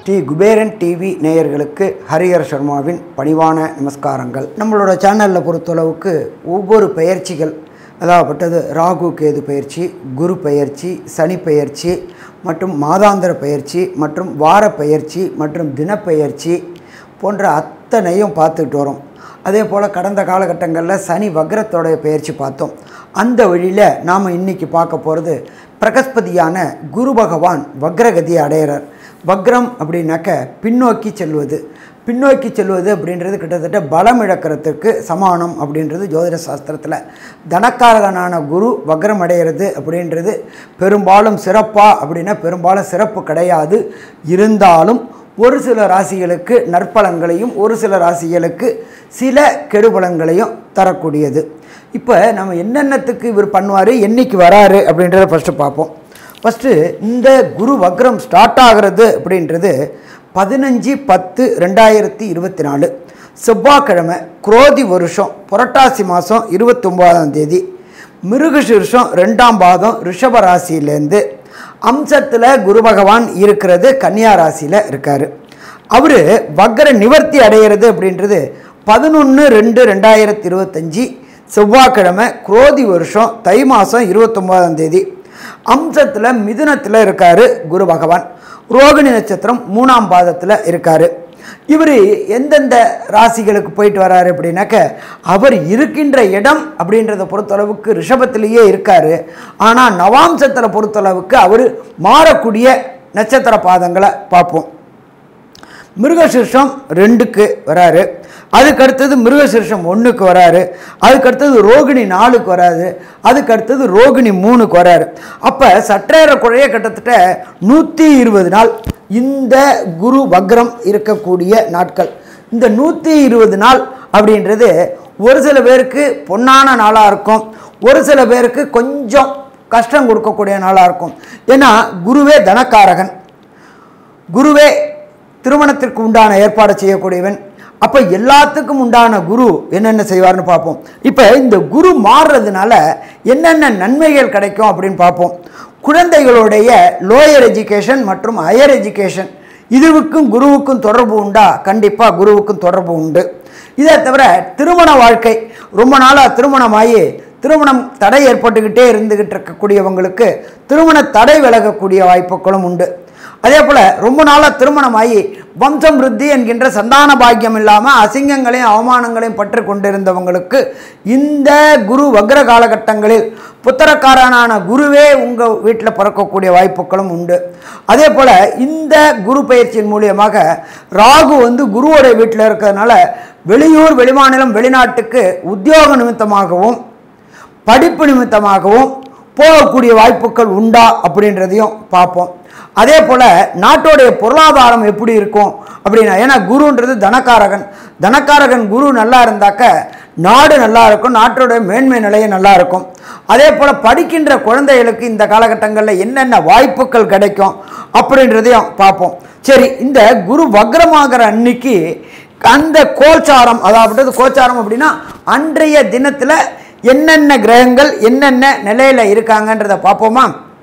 Sri Kuberan TV நேயர்களுக்கு ஹரிஹர சர்மாவின் பணிவான நமஸ்காரங்கள் நம்மளோட சேனலில் பொறுத்தளவுக்கு ஒவ்வொரு பயிற்சிகள் அதாகப்பட்டது ராகு கேது பயிற்சி குரு பயிற்சி சனி பயிற்சி மற்றும் மாதாந்திர பயிற்சி மற்றும் வார பயிற்சி மற்றும் தினப்பெயர்ச்சி போன்ற அத்தனையும் பார்த்துக்கிட்டு வரோம் அதே போல் கடந்த காலகட்டங்களில் சனி வக்ரத்தோடைய பயிற்சி பார்த்தோம் அந்த வழியில் நாம் இன்றைக்கி பார்க்க போகிறது பிரகஸ்பதியான குரு பகவான் வக்ரகதி அடையிறார் வக்ரம் அப்படின்னாக்க பின்னோக்கி செல்வது பின்னோக்கி செல்வது அப்படின்றது கிட்டத்தட்ட பலம் இழக்கிறதுக்கு சமானம் அப்படின்றது ஜோதிட சாஸ்திரத்தில் தனக்காரகனான குரு வக்ரம் அடைகிறது அப்படின்றது பெரும்பாலும் சிறப்பா அப்படின்னா பெரும்பாலும் சிறப்பு கிடையாது இருந்தாலும் ஒரு சில ராசிகளுக்கு நற்பலன்களையும் ஒரு சில ராசிகளுக்கு சில கெடுபலன்களையும் தரக்கூடியது இப்போ நம்ம என்னென்னத்துக்கு இவர் பண்ணுவார் என்னைக்கு வராரு அப்படின்றத ஃபஸ்ட்டு பார்ப்போம் ஃபஸ்ட்டு இந்த குரு வக்ரம் ஸ்டார்ட் ஆகிறது அப்படின்றது பதினஞ்சு பத்து ரெண்டாயிரத்தி இருபத்தி நாலு செவ்வாய்க்கிழமை குரோதி வருஷம் புரட்டாசி மாதம் இருபத்தொம்போதாம் தேதி மிருகசீர்ஷம் ரெண்டாம் பாதம் ரிஷப ராசியிலேருந்து அம்சத்தில் குரு பகவான் இருக்கிறது கன்னியா ராசியில் இருக்கார் அவர் வக்ர நிவர்த்தி அடைகிறது அப்படின்றது பதினொன்று ரெண்டு ரெண்டாயிரத்தி இருபத்தஞ்சி செவ்வாய்க்கிழமை குரோதி வருஷம் தை மாதம் இருபத்தொம்போதாம் தேதி அம்சத்தில் மிதுனத்தில் இருக்கார் குரு பகவான் ரோகிணி நட்சத்திரம் மூணாம் பாதத்தில் இருக்கார் இவர் எந்தெந்த ராசிகளுக்கு போயிட்டு வராரு அப்படின்னாக்க அவர் இருக்கின்ற இடம் அப்படின்றத பொறுத்தளவுக்கு ரிஷபத்திலேயே இருக்கார் ஆனால் நவாம்சத்தில் பொறுத்தளவுக்கு அவர் மாறக்கூடிய நட்சத்திர பாதங்களை பார்ப்போம் மிருகசீர்ஷம் ரெண்டுக்கு வராரு அதுக்கு அடுத்தது மிருகசீர்ஷம் ஒன்றுக்கு வராரு அதுக்கு அடுத்தது ரோகிணி நாலுக்கு வராது அதுக்கு அடுத்தது ரோகிணி மூணுக்கு வராரு அப்போ சற்றேற குழைய கிட்டத்தட்ட நூற்றி இருபது நாள் இந்த குரு வக்ரம் இருக்கக்கூடிய நாட்கள் இந்த நூற்றி இருபது நாள் அப்படின்றது ஒரு சில பேருக்கு பொன்னான நாளாக இருக்கும் ஒரு சில பேருக்கு கொஞ்சம் கஷ்டம் கொடுக்கக்கூடிய நாளாக இருக்கும் ஏன்னா குருவே தனக்காரகன் குருவே திருமணத்திற்கு உண்டான ஏற்பாடு செய்யக்கூடியவன் அப்போ எல்லாத்துக்கும் உண்டான குரு என்னென்ன செய்வார்னு பார்ப்போம் இப்போ இந்த குரு மாறுறதுனால என்னென்ன நன்மைகள் கிடைக்கும் அப்படின்னு பார்ப்போம் குழந்தைகளுடைய லோயர் எஜுகேஷன் மற்றும் ஹையர் எஜுகேஷன் இதுவுக்கும் குருவுக்கும் தொடர்பு உண்டா கண்டிப்பாக குருவுக்கும் தொடர்பு உண்டு இதை தவிர திருமண வாழ்க்கை ரொம்ப நாளாக திருமணமாகி திருமணம் தடை ஏற்பட்டுக்கிட்டே இருந்துக்கிட்டு இருக்கக்கூடியவங்களுக்கு திருமண தடை விலகக்கூடிய வாய்ப்புகளும் உண்டு அதே போல் ரொம்ப நாளாக திருமணமாகி வம்சம் விருத்தி என்கின்ற சந்தான பாக்கியம் இல்லாமல் அசிங்கங்களையும் அவமானங்களையும் பற்றி கொண்டிருந்தவங்களுக்கு இந்த குரு வக்ர காலகட்டங்களில் புத்திரக்காரனான குருவே உங்கள் வீட்டில் பிறக்கக்கூடிய வாய்ப்புகளும் உண்டு அதே போல் இந்த குரு பயிற்சியின் மூலியமாக ராகு வந்து குருவோடைய வீட்டில் இருக்கிறதுனால வெளியூர் வெளிமாநிலம் வெளிநாட்டுக்கு உத்தியோக நிமித்தமாகவும் படிப்பு நிமித்தமாகவும் போகக்கூடிய வாய்ப்புகள் உண்டா அப்படின்றதையும் பார்ப்போம் அதே போல் நாட்டோடைய பொருளாதாரம் எப்படி இருக்கும் அப்படின்னா ஏன்னா குருன்றது தனக்காரகன் தனக்காரகன் குரு நல்லா இருந்தாக்க நாடு நல்லா இருக்கும் நாட்டோடைய மேன்மை நிலையம் நல்லா இருக்கும் அதே போல் படிக்கின்ற குழந்தைகளுக்கு இந்த காலகட்டங்களில் என்னென்ன வாய்ப்புகள் கிடைக்கும் அப்படின்றதையும் பார்ப்போம் சரி இந்த குரு வக்ரமாகிற அன்னைக்கு அந்த கோச்சாரம் அதாவது கோச்சாரம் அப்படின்னா அன்றைய தினத்தில் என்னென்ன கிரகங்கள் என்னென்ன நிலையில் இருக்காங்கன்றதை பார்ப்போமா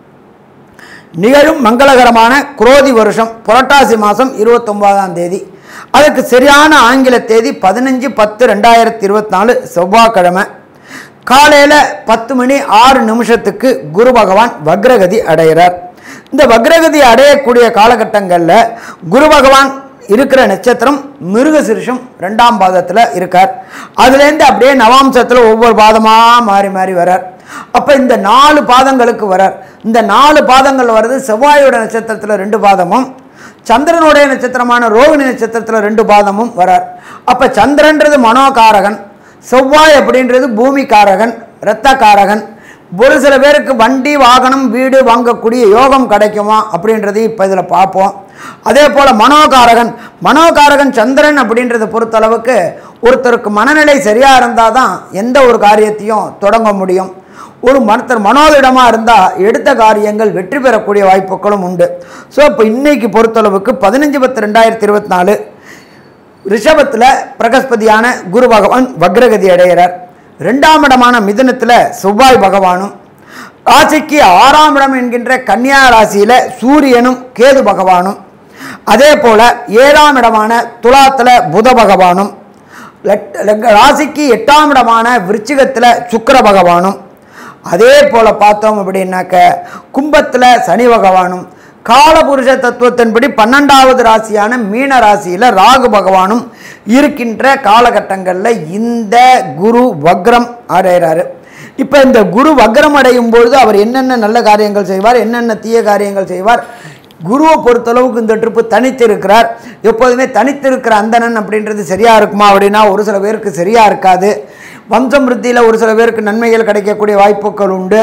நிகழும் மங்களகரமான குரோதி வருஷம் புரட்டாசி மாதம் இருபத்தொம்போதாம் தேதி அதுக்கு சரியான ஆங்கில தேதி பதினஞ்சு பத்து ரெண்டாயிரத்தி இருபத்தி நாலு செவ்வாய்க்கிழமை காலையில் பத்து மணி ஆறு நிமிஷத்துக்கு குரு பகவான் வக்ரகதி அடைகிறார் இந்த வக்ரகதி அடையக்கூடிய காலகட்டங்களில் குரு பகவான் இருக்கிற நட்சத்திரம் மிருகசிருஷம் ரெண்டாம் பாதத்தில் இருக்கார் அதுலேருந்து அப்படியே நவாம்சத்தில் ஒவ்வொரு பாதமாக மாறி மாறி வரார் அப்போ இந்த நாலு பாதங்களுக்கு வரார் இந்த நாலு பாதங்கள் வர்றது செவ்வாயோட நட்சத்திரத்தில் ரெண்டு பாதமும் சந்திரனுடைய நட்சத்திரமான ரோகிணி நட்சத்திரத்தில் ரெண்டு பாதமும் வரார் அப்போ சந்திரன்றது மனோகாரகன் செவ்வாய் அப்படின்றது பூமிக்காரகன் இரத்தக்காரகன் ஒரு சில பேருக்கு வண்டி வாகனம் வீடு வாங்கக்கூடிய யோகம் கிடைக்குமா அப்படின்றதையும் இப்போ இதில் பார்ப்போம் அதே போல் மனோகாரகன் மனோகாரகன் சந்திரன் அப்படின்றத பொறுத்தளவுக்கு ஒருத்தருக்கு மனநிலை சரியாக இருந்தால் தான் எந்த ஒரு காரியத்தையும் தொடங்க முடியும் ஒரு மனத்தர் மனோதிடமாக இருந்தால் எடுத்த காரியங்கள் வெற்றி பெறக்கூடிய வாய்ப்புகளும் உண்டு ஸோ இப்போ இன்னைக்கு பொறுத்தளவுக்கு பதினஞ்சு பத்து ரெண்டாயிரத்தி இருபத்தி நாலு ரிஷபத்தில் பிரகஸ்பதியான குரு பகவான் வக்ரகதி அடைகிறார் ரெண்டாம் இடமான மிதுனத்தில் செவ்வாய் பகவானும் ராசிக்கு ஆறாம் இடம் என்கின்ற கன்னியா ராசியில் சூரியனும் கேது பகவானும் அதே போல் ஏழாம் இடமான துலாத்தில் புத பகவானும் லட்- லக்க- ராசிக்கு எட்டாம் இடமான விருச்சிகத்தில் சுக்கிர பகவானும் அதே போல் பார்த்தோம் அப்படின்னாக்க கும்பத்தில் சனி பகவானும் காலபுருஷ தத்துவத்தின்படி பன்னெண்டாவது ராசியான மீன ராசியில் ராகு பகவானும் இருக்கின்ற காலகட்டங்களில் இந்த குரு வக்ரம் அடைகிறாரு இப்போ இந்த குரு வக்ரம் அடையும் பொழுது அவர் என்னென்ன நல்ல காரியங்கள் செய்வார் என்னென்ன தீய காரியங்கள் செய்வார் குருவை பொறுத்தளவுக்கு இந்த ட்ரிப்பு தனித்து இருக்கிறார் எப்போதுமே தனித்திருக்கிற அந்தணன் அப்படின்றது சரியாக இருக்குமா அப்படின்னா ஒரு சில பேருக்கு சரியாக இருக்காது வம்சம் விருத்தியில் ஒரு சில பேருக்கு நன்மைகள் கிடைக்கக்கூடிய வாய்ப்புகள் உண்டு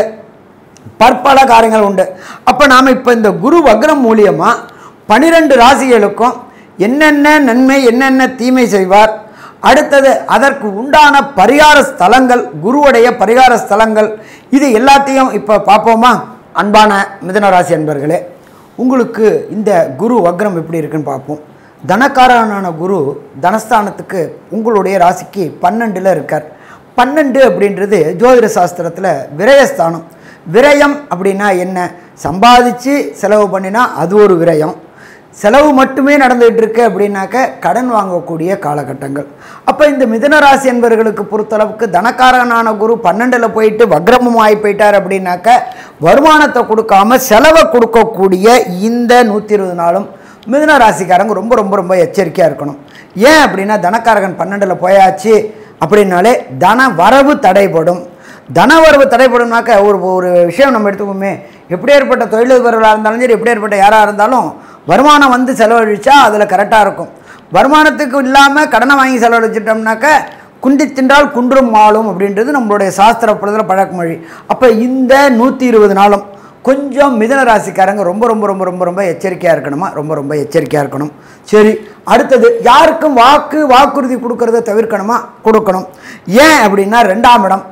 பற்பல காரியங்கள் உண்டு அப்போ நாம் இப்போ இந்த குரு வக்ரம் மூலியமாக பனிரெண்டு ராசிகளுக்கும் என்னென்ன நன்மை என்னென்ன தீமை செய்வார் அடுத்தது அதற்கு உண்டான பரிகார ஸ்தலங்கள் குருவுடைய பரிகார ஸ்தலங்கள் இது எல்லாத்தையும் இப்போ பார்ப்போமா அன்பான மிதுன ராசி அன்பர்களே உங்களுக்கு இந்த குரு வக்ரம் எப்படி இருக்குன்னு பார்ப்போம் தனக்காரனான குரு தனஸ்தானத்துக்கு உங்களுடைய ராசிக்கு பன்னெண்டில் இருக்கார் பன்னெண்டு அப்படின்றது ஜோதிட சாஸ்திரத்தில் விரயஸ்தானம் விரயம் அப்படின்னா என்ன சம்பாதிச்சு செலவு பண்ணினா அது ஒரு விரயம் செலவு மட்டுமே நடந்துகிட்டு இருக்கு அப்படின்னாக்க கடன் வாங்கக்கூடிய காலகட்டங்கள் அப்போ இந்த மிதுன ராசி என்பவர்களுக்கு பொறுத்தளவுக்கு தனக்காரனான குரு பன்னெண்டில் போயிட்டு வக்ரமும் ஆகி போயிட்டார் அப்படின்னாக்க வருமானத்தை கொடுக்காம செலவை கொடுக்கக்கூடிய இந்த நூற்றி இருபது நாளும் மிதுன ராசிக்காரங்க ரொம்ப ரொம்ப ரொம்ப எச்சரிக்கையாக இருக்கணும் ஏன் அப்படின்னா தனக்காரகன் பன்னெண்டில் போயாச்சு அப்படின்னாலே தன வரவு தடைபடும் தன வரவு தடைப்படும்னாக்க ஒரு ஒரு விஷயம் நம்ம எடுத்துக்கோமே எப்படி ஏற்பட்ட தொழிலதிபர்களாக இருந்தாலும் சரி எப்படி ஏற்பட்ட யாராக இருந்தாலும் வருமானம் வந்து செலவழிச்சா அதில் கரெக்டாக இருக்கும் வருமானத்துக்கு இல்லாமல் கடனை வாங்கி செலவழிச்சிட்டோம்னாக்க குண்டி தின்றால் குன்றும் மாளும் அப்படின்றது நம்மளுடைய சாஸ்திரப்படுதல பழக்கமொழி அப்போ இந்த நூற்றி இருபது நாளும் கொஞ்சம் மிதன ராசிக்காரங்க ரொம்ப ரொம்ப ரொம்ப ரொம்ப ரொம்ப எச்சரிக்கையாக இருக்கணுமா ரொம்ப ரொம்ப எச்சரிக்கையாக இருக்கணும் சரி அடுத்தது யாருக்கும் வாக்கு வாக்குறுதி கொடுக்கறத தவிர்க்கணுமா கொடுக்கணும் ஏன் அப்படின்னா ரெண்டாம் இடம்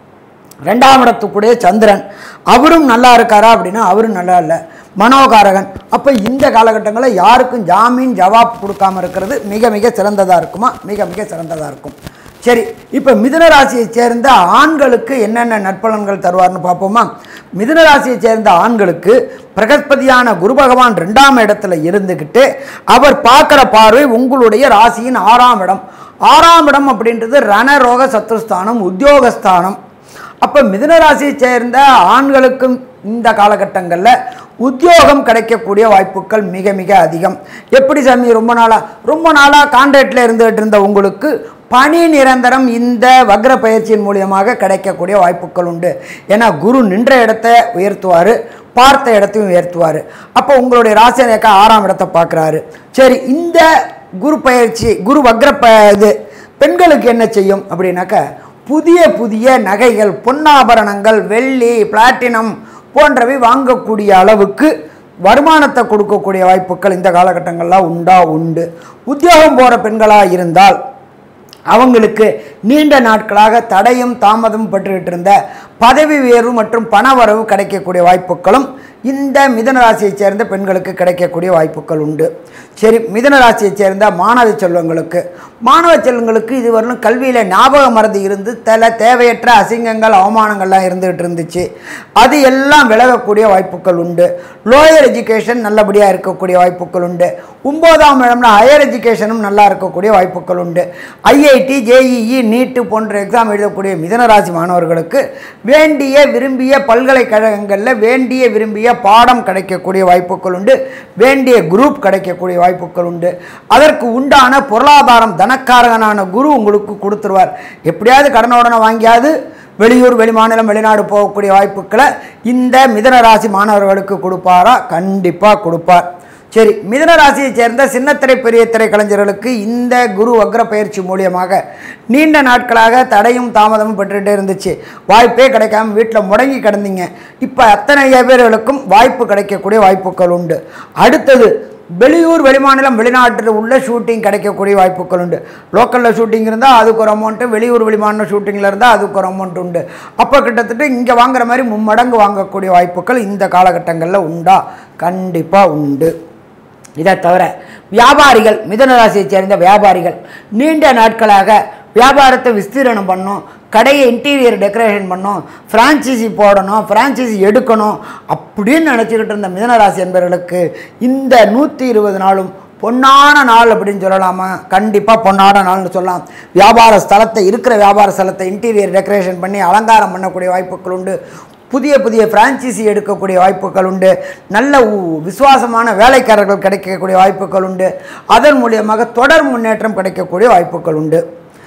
ரெண்டாம் இடத்துக்குடைய சந்திரன் அவரும் நல்லா இருக்காரா அப்படின்னா அவரும் நல்லா இல்லை மனோகாரகன் அப்போ இந்த காலகட்டங்களில் யாருக்கும் ஜாமீன் ஜவாப் கொடுக்காம இருக்கிறது மிக மிக சிறந்ததாக இருக்குமா மிக மிக சிறந்ததாக இருக்கும் சரி இப்போ மிதுன ராசியைச் சேர்ந்த ஆண்களுக்கு என்னென்ன நற்பலன்கள் தருவார்னு பார்ப்போமா மிதுன ராசியைச் சேர்ந்த ஆண்களுக்கு பிரகஸ்பதியான குரு பகவான் ரெண்டாம் இடத்துல இருந்துக்கிட்டு அவர் பார்க்குற பார்வை உங்களுடைய ராசியின் ஆறாம் இடம் ஆறாம் இடம் அப்படின்றது ரணரோக சத்துருஸ்தானம் உத்தியோகஸ்தானம் அப்போ மிதுன ராசியை சேர்ந்த ஆண்களுக்கும் இந்த காலகட்டங்களில் உத்தியோகம் கிடைக்கக்கூடிய வாய்ப்புகள் மிக மிக அதிகம் எப்படி சாமி ரொம்ப நாளாக ரொம்ப நாளாக கான்ட்ராக்டில் இருந்துகிட்டு இருந்த உங்களுக்கு பணி நிரந்தரம் இந்த வக்ர பயிற்சியின் மூலியமாக கிடைக்கக்கூடிய வாய்ப்புகள் உண்டு ஏன்னா குரு நின்ற இடத்த உயர்த்துவார் பார்த்த இடத்தையும் உயர்த்துவார் அப்போ உங்களுடைய ராசியனேக்கா ஆறாம் இடத்தை பார்க்குறாரு சரி இந்த குரு பயிற்சி குரு வக்ர ப இது பெண்களுக்கு என்ன செய்யும் அப்படின்னாக்கா புதிய புதிய நகைகள் பொன்னாபரணங்கள் வெள்ளி பிளாட்டினம் போன்றவை வாங்கக்கூடிய அளவுக்கு வருமானத்தை கொடுக்கக்கூடிய வாய்ப்புகள் இந்த காலகட்டங்கள்லாம் உண்டா உண்டு உத்தியோகம் போகிற பெண்களாக இருந்தால் அவங்களுக்கு நீண்ட நாட்களாக தடையும் தாமதமும் பெற்றுக்கிட்டு இருந்த பதவி உயர்வு மற்றும் பணவரவு கிடைக்கக்கூடிய வாய்ப்புகளும் இந்த மிதன ராசியைச் சேர்ந்த பெண்களுக்கு கிடைக்கக்கூடிய வாய்ப்புகள் உண்டு சரி மிதன ராசியைச் சேர்ந்த மாணவ செல்வங்களுக்கு மாணவ செல்வங்களுக்கு இதுவரையிலும் கல்வியில் ஞாபக மறதி இருந்து தல தேவையற்ற அசிங்கங்கள் அவமானங்கள்லாம் இருந்துகிட்டு இருந்துச்சு அது எல்லாம் விலகக்கூடிய வாய்ப்புகள் உண்டு லோயர் எஜுகேஷன் நல்லபடியாக இருக்கக்கூடிய வாய்ப்புகள் உண்டு ஒம்போதாம் இடம்ல ஹையர் எஜுகேஷனும் நல்லா இருக்கக்கூடிய வாய்ப்புகள் உண்டு ஐஐடி ஜேஇஇ நீட்டு போன்ற எக்ஸாம் எழுதக்கூடிய மிதனராசி மாணவர்களுக்கு வேண்டிய விரும்பிய பல்கலைக்கழகங்களில் வேண்டிய விரும்பிய பாடம் கிடைக்கக்கூடிய வாய்ப்புகள் உண்டு வேண்டிய குரூப் கிடைக்கக்கூடிய வாய்ப்புகள் உண்டு அதற்கு உண்டான பொருளாதாரம் தனக்காரகனான குரு உங்களுக்கு கொடுத்துருவார் எப்படியாவது கடன உடனே வாங்கியாவது வெளியூர் வெளிமாநிலம் வெளிநாடு போகக்கூடிய வாய்ப்புகளை இந்த மிதன ராசி மாணவர்களுக்கு கொடுப்பாரா கண்டிப்பாக கொடுப்பார் சரி மிதன ராசியைச் சேர்ந்த சின்னத்திரை பெரிய திரை கலைஞர்களுக்கு இந்த குரு வக்ர பயிற்சி மூலியமாக நீண்ட நாட்களாக தடையும் தாமதமும் பெற்றுகிட்டே இருந்துச்சு வாய்ப்பே கிடைக்காம வீட்டில் முடங்கி கிடந்தீங்க இப்போ அத்தனை பேர்களுக்கும் வாய்ப்பு கிடைக்கக்கூடிய வாய்ப்புகள் உண்டு அடுத்தது வெளியூர் வெளிமாநிலம் வெளிநாட்டில் உள்ள ஷூட்டிங் கிடைக்கக்கூடிய வாய்ப்புகள் உண்டு லோக்கலில் ஷூட்டிங் இருந்தால் அதுக்கு ஒரு அமௌண்ட்டு வெளியூர் வெளிமாநில ஷூட்டிங்கில் இருந்தால் அதுக்கு ஒரு அமௌண்ட் உண்டு அப்போ கிட்டத்தட்ட இங்கே வாங்குற மாதிரி மும்மடங்கு வாங்கக்கூடிய வாய்ப்புகள் இந்த காலகட்டங்களில் உண்டா கண்டிப்பாக உண்டு இதை தவிர வியாபாரிகள் மிதன ராசியைச் சேர்ந்த வியாபாரிகள் நீண்ட நாட்களாக வியாபாரத்தை விஸ்தீரணம் பண்ணணும் கடையை இன்டீரியர் டெக்கரேஷன் பண்ணணும் ஃப்ரான்ச்சைசி போடணும் ஃப்ரான்ச்சைசி எடுக்கணும் அப்படின்னு நினச்சிக்கிட்டு இருந்த மிதனராசி என்பவர்களுக்கு இந்த நூற்றி இருபது நாளும் பொன்னான நாள் அப்படின்னு சொல்லலாமா கண்டிப்பாக பொன்னான நாள்னு சொல்லலாம் வியாபார ஸ்தலத்தை இருக்கிற வியாபார ஸ்தலத்தை இன்டீரியர் டெக்கரேஷன் பண்ணி அலங்காரம் பண்ணக்கூடிய வாய்ப்புகள் உண்டு புதிய புதிய ஃப்ரான்ச்சைசி எடுக்கக்கூடிய வாய்ப்புகள் உண்டு நல்ல உ- விசுவாசமான வேலைக்காரர்கள் கிடைக்கக்கூடிய வாய்ப்புகள் உண்டு அதன் மூலியமாக தொடர் முன்னேற்றம் கிடைக்கக்கூடிய வாய்ப்புகள் உண்டு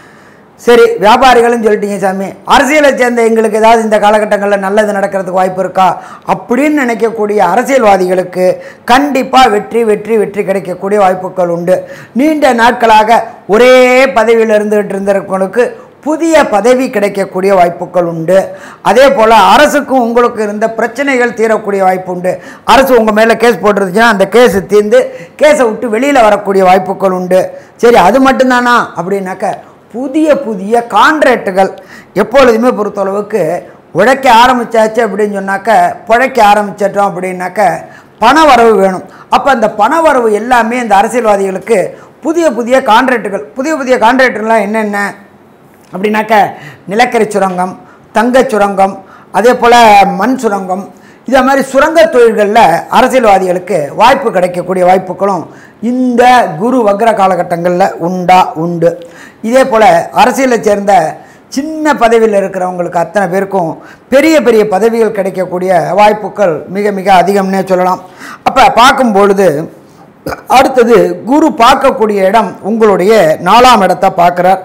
சரி வியாபாரிகளும் சொல்லிட்டீங்க சாமி அரசியலை சேர்ந்த எங்களுக்கு ஏதாவது இந்த காலகட்டங்களில் நல்லது நடக்கிறதுக்கு வாய்ப்பு இருக்கா அப்படின்னு நினைக்கக்கூடிய அரசியல்வாதிகளுக்கு கண்டிப்பாக வெற்றி வெற்றி வெற்றி கிடைக்கக்கூடிய வாய்ப்புகள் உண்டு நீண்ட நாட்களாக ஒரே பதவியில் இருந்துகிட்டு இருந்தவங்களுக்கு புதிய பதவி கிடைக்கக்கூடிய வாய்ப்புகள் உண்டு அதே போல் அரசுக்கும் உங்களுக்கு இருந்த பிரச்சனைகள் தீரக்கூடிய வாய்ப்பு உண்டு அரசு உங்கள் மேலே கேஸ் போட்டிருந்துச்சுன்னா அந்த கேஸ் தீர்ந்து கேஸை விட்டு வெளியில் வரக்கூடிய வாய்ப்புகள் உண்டு சரி அது மட்டும்தானா அப்படின்னாக்க புதிய புதிய கான்ட்ராக்டுகள் எப்பொழுதுமே பொறுத்தளவுக்கு உழைக்க ஆரம்பிச்சாச்சு அப்படின்னு சொன்னாக்க பிழைக்க ஆரம்பிச்சிட்டோம் அப்படின்னாக்க பண வரவு வேணும் அப்போ அந்த பண வரவு எல்லாமே இந்த அரசியல்வாதிகளுக்கு புதிய புதிய கான்ட்ராக்டுகள் புதிய புதிய கான்ட்ராக்டுகள்லாம் என்னென்ன அப்படின்னாக்க நிலக்கரி சுரங்கம் தங்கச் சுரங்கம் அதே போல் மண் சுரங்கம் இதே மாதிரி சுரங்க தொழில்களில் அரசியல்வாதிகளுக்கு வாய்ப்பு கிடைக்கக்கூடிய வாய்ப்புகளும் இந்த குரு வக்ர காலகட்டங்களில் உண்டா உண்டு இதே போல் அரசியலை சேர்ந்த சின்ன பதவியில் இருக்கிறவங்களுக்கு அத்தனை பேருக்கும் பெரிய பெரிய பதவிகள் கிடைக்கக்கூடிய வாய்ப்புகள் மிக மிக அதிகம்னே சொல்லலாம் அப்போ பார்க்கும் பொழுது அடுத்தது குரு பார்க்கக்கூடிய இடம் உங்களுடைய நாலாம் இடத்தை பார்க்குறார்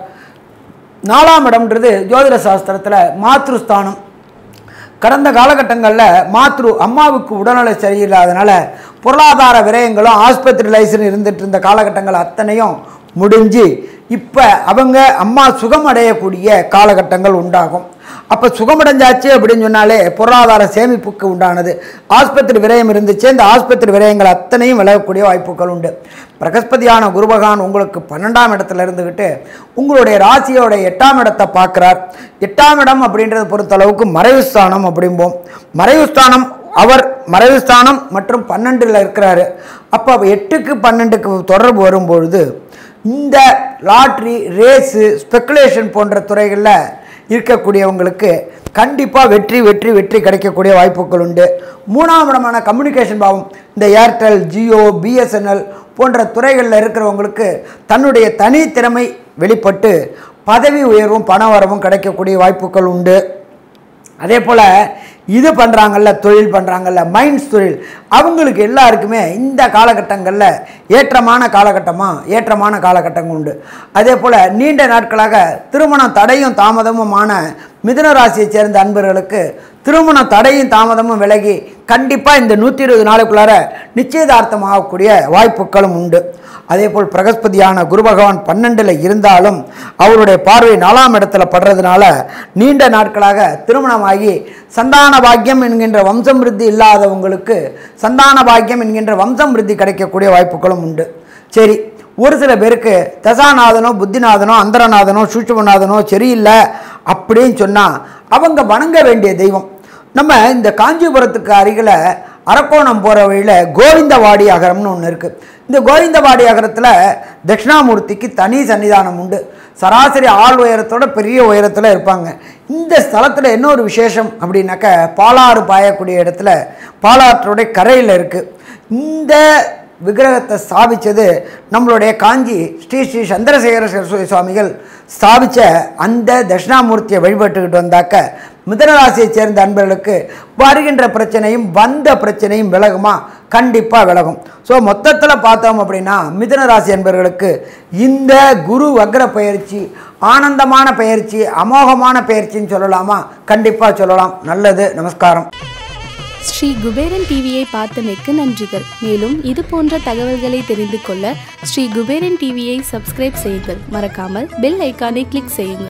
நாலாம் இடம்ன்றது ஜோதிட சாஸ்திரத்தில் மாத்ருஸ்தானம் கடந்த காலகட்டங்களில் மாத்ரு அம்மாவுக்கு உடல்நலை சரியில்லாதனால பொருளாதார விரயங்களும் ஆஸ்பத்திரிலைசன் இருந்துட்டு இருந்த காலகட்டங்கள் அத்தனையும் முடிஞ்சு இப்போ அவங்க அம்மா சுகம் அடையக்கூடிய காலகட்டங்கள் உண்டாகும் அப்போ சுகமடைஞ்சாச்சு அப்படின்னு சொன்னாலே பொருளாதார சேமிப்புக்கு உண்டானது ஆஸ்பத்திரி விரயம் இருந்துச்சு இந்த ஆஸ்பத்திரி விரயங்கள் அத்தனையும் விலகக்கூடிய வாய்ப்புகள் உண்டு பிரகஸ்பதியான குரு பகவான் உங்களுக்கு பன்னெண்டாம் இடத்துல இருந்துக்கிட்டு உங்களுடைய ராசியோட எட்டாம் இடத்தை பார்க்குறார் எட்டாம் இடம் அப்படின்றத பொறுத்தளவுக்கு மறைவு ஸ்தானம் அப்படிம்போம் மறைவு ஸ்தானம் அவர் மறைவு ஸ்தானம் மற்றும் பன்னெண்டில் இருக்கிறாரு அப்போ எட்டுக்கு பன்னெண்டுக்கு தொடர்பு வரும்பொழுது இந்த லாட்ரி ரேஸு ஸ்பெக்குலேஷன் போன்ற துறைகளில் இருக்கக்கூடியவங்களுக்கு கண்டிப்பாக வெற்றி வெற்றி வெற்றி கிடைக்கக்கூடிய வாய்ப்புகள் உண்டு மூணாம் இடமான கம்யூனிகேஷன் பாவம் இந்த ஏர்டெல் ஜியோ பிஎஸ்என்எல் போன்ற துறைகளில் இருக்கிறவங்களுக்கு தன்னுடைய தனித்திறமை வெளிப்பட்டு பதவி உயர்வும் பண வரவும் கிடைக்கக்கூடிய வாய்ப்புகள் உண்டு அதே போல் இது பண்ணுறாங்கல்ல தொழில் பண்ணுறாங்கல்ல மைண்ட்ஸ் தொழில் அவங்களுக்கு எல்லாருக்குமே இந்த காலகட்டங்களில் ஏற்றமான காலகட்டமாக ஏற்றமான காலகட்டங்கள் உண்டு அதே போல் நீண்ட நாட்களாக திருமணம் தடையும் தாமதமுமான மிதுன ராசியைச் சேர்ந்த அன்பர்களுக்கு திருமணம் தடையும் தாமதமும் விலகி கண்டிப்பாக இந்த நூற்றி இருபது நாளுக்குள்ளார நிச்சயதார்த்தம் ஆகக்கூடிய வாய்ப்புகளும் உண்டு அதே போல் பிரகஸ்பதியான குரு பகவான் பன்னெண்டில் இருந்தாலும் அவருடைய பார்வை நாலாம் இடத்துல படுறதுனால நீண்ட நாட்களாக திருமணமாகி சந்தான பாக்கியம் என்கின்ற வம்சம் விருத்தி இல்லாதவங்களுக்கு சந்தான பாக்கியம் என்கின்ற வம்சம் விருத்தி கிடைக்கக்கூடிய வாய்ப்புகளும் உண்டு சரி ஒரு சில பேருக்கு தசாநாதனோ புத்திநாதனோ அந்தரநாதனோ சூட்சுமநாதனோ சரியில்லை அப்படின்னு சொன்னால் அவங்க வணங்க வேண்டிய தெய்வம் நம்ம இந்த காஞ்சிபுரத்துக்கு அருகில் அரக்கோணம் போகிற வழியில் கோவிந்தவாடி அகரம்னு ஒன்று இருக்குது இந்த கோவிந்தவாடி அகரத்தில் தட்சிணாமூர்த்திக்கு தனி சன்னிதானம் உண்டு சராசரி ஆள் உயரத்தோட பெரிய உயரத்தில் இருப்பாங்க இந்த ஸ்தலத்தில் என்ன ஒரு விசேஷம் அப்படின்னாக்க பாலாறு பாயக்கூடிய இடத்துல பாலாற்றோடைய கரையில் இருக்குது இந்த விக்கிரகத்தை ஸ்தாபித்தது நம்மளுடைய காஞ்சி ஸ்ரீ ஸ்ரீ சந்திரசேகர சரஸ்வதி சுவாமிகள் ஸ்தாபித்த அந்த தட்சிணாமூர்த்தியை வழிபட்டுக்கிட்டு வந்தாக்க மிதனராசியைச் சேர்ந்த அன்பர்களுக்கு வருகின்ற பிரச்சனையும் வந்த பிரச்சனையும் விலகுமா கண்டிப்பாக விலகும் ஸோ மொத்தத்தில் பார்த்தோம் அப்படின்னா மிதனராசி அன்பர்களுக்கு இந்த குரு வக்ர பயிற்சி ஆனந்தமான பயிற்சி அமோகமான பயிற்சின்னு சொல்லலாமா கண்டிப்பாக சொல்லலாம் நல்லது நமஸ்காரம் ஸ்ரீ குபேரன் டிவியை பார்த்தமைக்கு நன்றிகள் மேலும் இது போன்ற தகவல்களை தெரிந்து கொள்ள ஸ்ரீ குபேரன் டிவியை சப்ஸ்கிரைப் செய்யுங்கள் மறக்காமல் பெல் ஐக்கானை கிளிக் செய்யுங்கள்